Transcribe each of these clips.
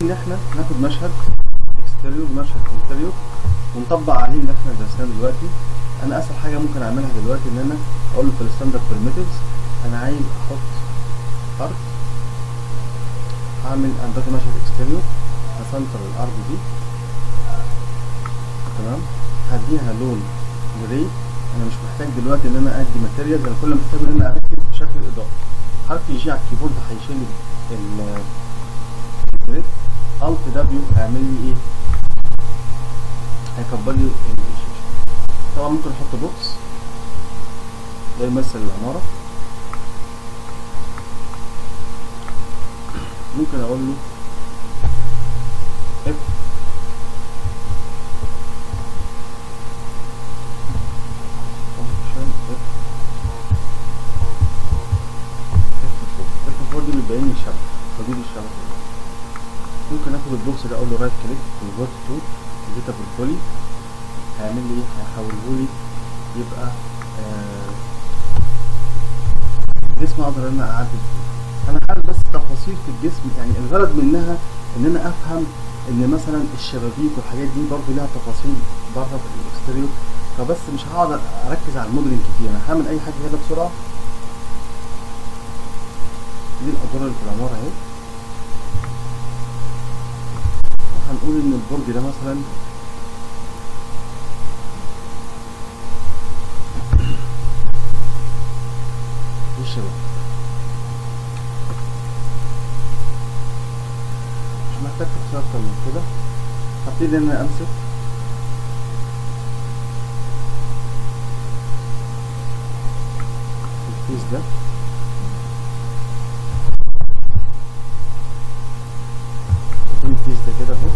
ان احنا ناخد مشهد اكستيريور مشهد انتريور ونطبق عليه اللي احنا درسناه دلوقتي انا اسهل حاجه ممكن اعملها دلوقتي ان انا اقول له في الستاندرد بريميتيفز انا عايز احط ارض هعمل انا دلوقتي مشهد اكستيريور هسنتر الارض دي تمام هديها لون جراي انا مش محتاج دلوقتي ان انا ادي ماتيريال انا كل اللي محتاجه ان انا اركز في شكل الاضاءه حرف جي على الكيبورد هيشيل ال الجريد الت دبليو هيعمل لي ايه هيكبر لي الشاشه طبعا ممكن احط بوكس ده يمثل العماره ممكن اقول له اف function f f4 f4 دي بتبين لي الشبكه فدي الشبكه ممكن اخد البوكس ده اقول له رايت كليك كونفرت تو داتا بورتفوليو هيعمل لي ايه هيحوله لي يبقى آه جسم اقدر ان انا اعدل فيه انا عارف بس تفاصيل في الجسم يعني الغرض منها ان انا افهم ان مثلا الشبابيك والحاجات دي برضو لها تفاصيل بره في الاكستيريور فبس مش هقعد اركز على الموديلنج كتير انا هعمل اي حاجه كده بسرعه دي الادوار اللي في العماره اهي وهنقول ان البرج ده مثلا دي الشباب مش محتاج تفصيل اكتر من كده هبتدي ان انا امسك الكيس ده يكون الكيس ده كده اهو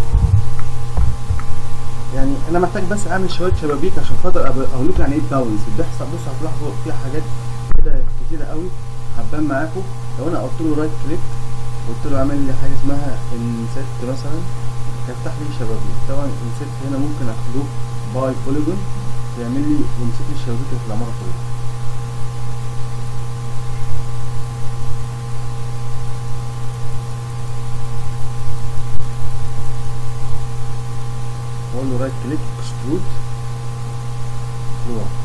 يعني انا محتاج بس اعمل شويه شبابيك عشان خاطر أب- اقول لكم يعني ايه باونس بيحصل بصوا هتلاحظوا في حاجات كده كتيره قوي هتبان معاكم لو انا قلت له رايت كليك قلت له اعمل لي حاجه اسمها انسيت مثلا هيفتح لي شبابيك طبعا انسيت هنا ممكن اخده باي بوليجون يعمل لي يمسك لي الشبابيك اللي في العماره كلها واقول له رايت كليك اكسترود لورا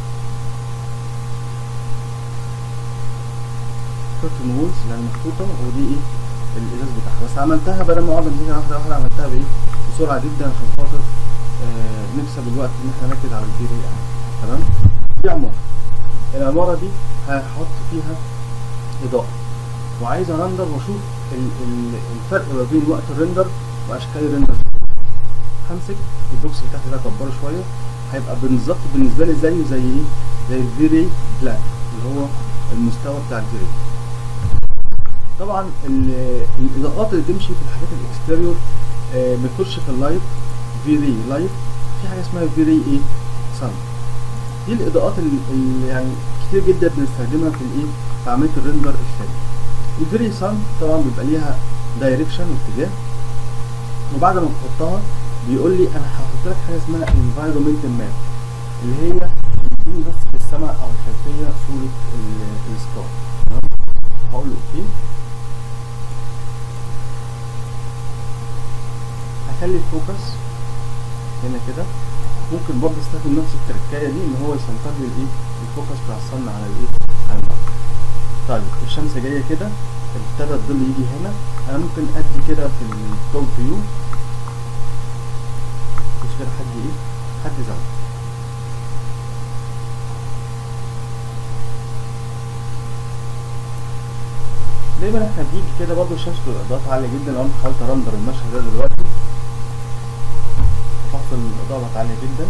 كيرتن وولز اللي هي محطوطه ودي ايه الازاز بتاعها بس عملتها بدل ما اقعد امسكها واحده واحده عملتها بايه بسرعه جدا عشان خاطر آه نكسب الوقت ان احنا نركز على الفيديو يعني تمام دي عماره العماره دي هحط فيها اضاءه وعايز ارندر واشوف ال- ال- الفرق ما بين وقت الرندر واشكال الرندر همسك البوكس بتاعتي ده اكبره شويه هيبقى بالظبط بالنسبه لي زيه زي ايه زي الفيري بلان اللي هو المستوى بتاع الفيري طبعا ال- الاضاءات اللي تمشي في الحاجات الاكستيريور آه، بتخش في اللايف فيري لايف في حاجه اسمها فيري ايه سان دي الاضاءات اللي اللي يعني كتير جدا بنستخدمها في الايه في عمليه الريندر الثاني الفيري سان طبعا بيبقى ليها دايركشن واتجاه وبعد ما تحطها بيقول لي انا هحط لك حاجه اسمها environment ماب اللي هي بتديني بس في السماء او الخلفيه صوره ال- السكار تمام هقول له اوكي هخلي الفوكس هنا كده ممكن برضه استخدم نفس التركايه دي ان هو يسنتر لي الايه الفوكس بتاع الصن على الايه على الارض طيب الشمس جايه كده ابتدى الظل يجي هنا انا ممكن ادي كده في التوب فيو مش كده حد ايه حد زود دايما احنا بنيجي كده برضه الشمس بتبقى اضاءات عاليه جدا لو انا حاولت ارندر المشهد ده دلوقتي هحصل الاضاءه بقت عاليه جدا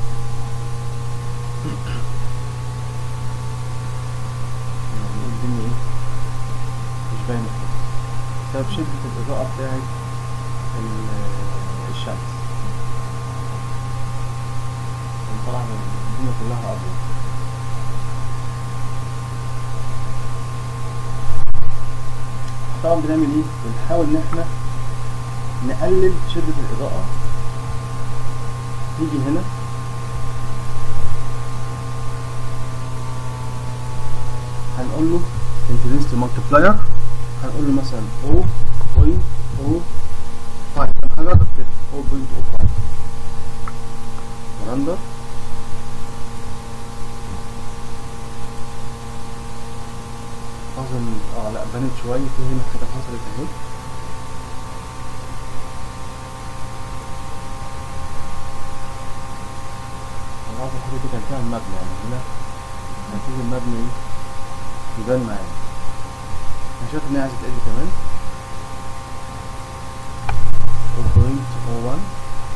يعني الدنيا ايه مش باينه خالص بسبب شده الاضاءه بتاعت ال- الشمس طبعا الدنيا كلها ابيض طبعا بنعمل ايه بنحاول ان احنا نقلل شدة الإضاءة نيجي هنا هنقول له intensity multiplier هنقول له مثلا 0.0 بانت شويه في هنا حاجه حصلت اهي بعض الحاجات دي كان فيها المبنى يعني هنا هتيجي المبنى ايه يبان معايا انا شايف ان هي عايزه تقل كمان 0.01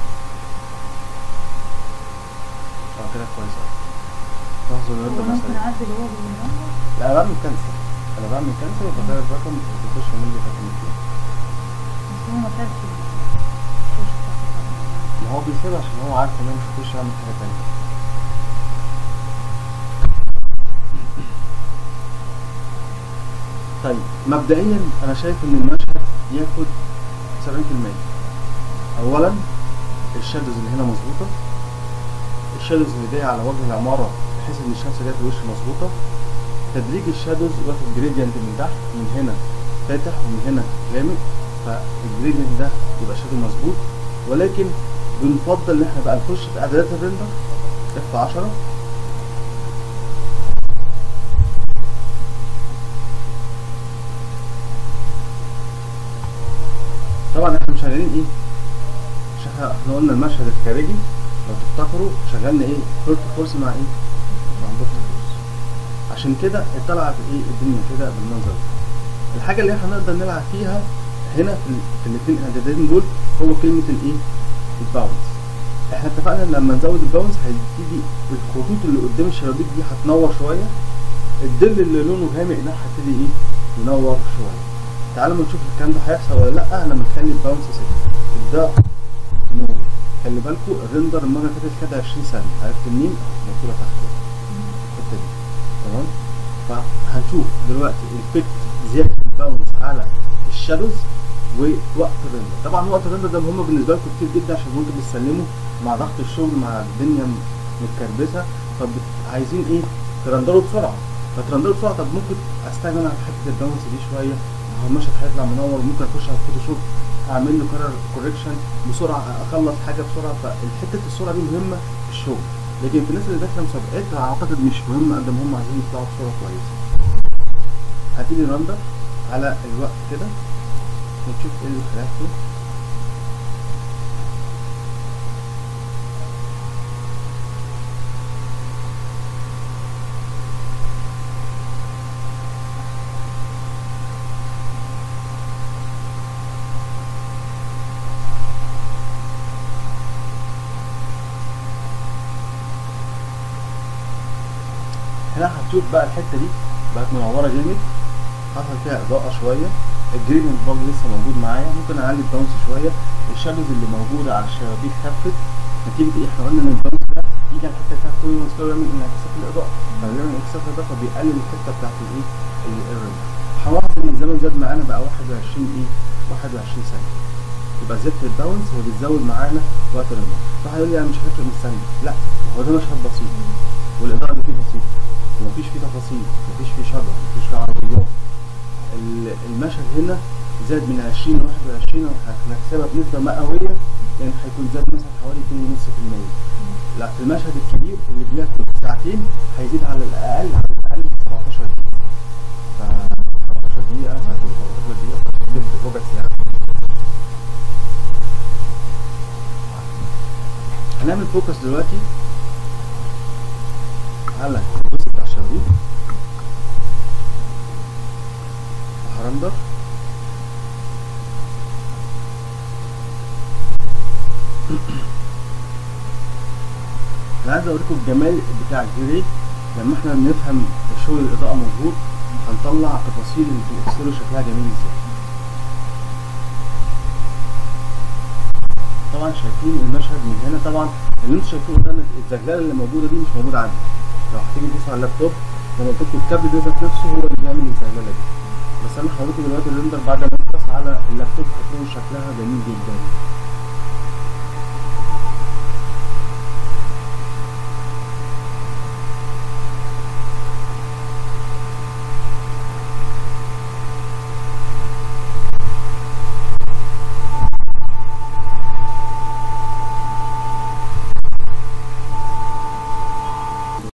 اه كده كويس اوي لاحظوا ان هو الرندر ممكن مثلا اعدل هو بالنمبر لا انا بعمل كنسل انا بعمل كنسل وبغير الرقم بيخش من لي رقم اتنين بس هو ما شافش الشاشة بتاعت الرقم. ما هو بيسيبها عشان هو عارف ان انا مش هخش اعمل حاجه تانية طيب مبدئيا انا شايف ان المشهد ياخد 70% اولا الشادوز اللي هنا مظبوطه الشادوز اللي جايه على وجه العماره بحيث ان الشمس جايه في الوش مظبوطه تدريج الشادوز واخد جريدينت من تحت من هنا فاتح ومن هنا غامق فالجريدينت ده يبقى شادو مظبوط ولكن بنفضل ان احنا بقى نخش في اعدادات الريندر اف 10 طبعا احنا مش شغالين ايه مش احنا احنا قلنا المشهد الخارجي لو تفتكروا شغلنا ايه فورت فورس مع ايه مع بورت فورس عشان كده طلعت ايه الدنيا كده بالمنظر ده الحاجه اللي احنا نقدر نلعب فيها هنا في, ال- في الاثنين اعدادين دول هو كلمه الايه الباونس احنا اتفقنا ان لما نزود الباونس هيبتدي الخطوط اللي قدام الشبابيك دي هتنور شويه الظل اللي لونه غامق ده هيبتدي ايه ينور شويه تعالوا ما نشوف الكلام ده هيحصل ولا لا لما نخلي الباونس صفر ده نور خلي بالكوا الريندر المره اللي فاتت خد 20 ثانيه عرفت منين؟ مكتوبه تحت كده. الحته دي تمام فهنشوف دلوقتي الافكت زياده الباونس على الشادوز ووقت الريندر طبعا وقت الريندر ده مهم بالنسبه لكم كتير جدا عشان انتوا بتسلموا مع ضغط الشغل مع الدنيا م- متكربسه فعايزين ايه ترندروا بسرعه فترندروا بسرعه طب ممكن استغنى عن حته الباونس دي شويه هو المشهد هيطلع منور ممكن اخش على الفوتوشوب اعمل له كرر كوريكشن بسرعه اخلص حاجه بسرعه فالحته السرعه دي مهمه في الشغل لكن في الناس اللي داخله مسابقات اعتقد مش مهم قد ما هم عايزين يطلعوا بصوره كويسه هتيجي رندر على الوقت كده ونشوف ايه اللي خلقته هنا هتشوف بقى الحته دي بقت منوره جامد حصل فيها اضاءه شويه الجريدنت برضه لسه موجود معايا ممكن اعلي الباونس شويه الشادوز اللي موجوده على الشبابيك خفت نتيجه ايه احنا قلنا ان الباونس ده يجي على الحته بتاعت كل مستوى يعمل انعكاسات الاضاءه فبيعمل انعكاسات الاضاءه فبيقلل الحته بتاعت الايه ال- الريندر هلاحظ ان الزمن زاد معانا بقى 21 ايه 21 ثانيه يبقى زياده الباونس هي بتزود معانا وقت الريندر واحد يقول لي انا مش هتفرق من الثانيه لا هو ده مشهد بسيط والاضاءه اللي فيه بسيطه ومفيش فيه تفاصيل مفيش فيه شجر مفيش فيه عربيات ال- المشهد هنا زاد من 20 ل 21 هنحسبها بنسبة مئوية يعني هيكون زاد مثلا حوالي 2.5% لا في المشهد الكبير اللي بياخد ساعتين هيزيد على الأقل على الأقل 17 دقيقة ف 17 دقيقة ساعتين 17 دقيقة جبت ربع ساعة هنعمل فوكس دلوقتي على الجزء بتاع الشبابيك هرندر انا عايز اوريكم الجمال بتاع الجري لما احنا نفهم شغل الاضاءه مظبوط هنطلع تفاصيل اللي في الاكسل شكلها جميل ازاي طبعا شايفين المشهد من هنا طبعا اللي انتوا شايفينه قدام الزغلله اللي موجوده دي مش موجوده عندي لو هتيجي تبصوا على اللابتوب لما قلت لكم الكابل ده ذات نفسه هو اللي بيعمل الزغلله دي بس انا هوريكم دلوقتي الريندر بعد ما يخلص على اللابتوب هتلاقوا شكلها جميل جدا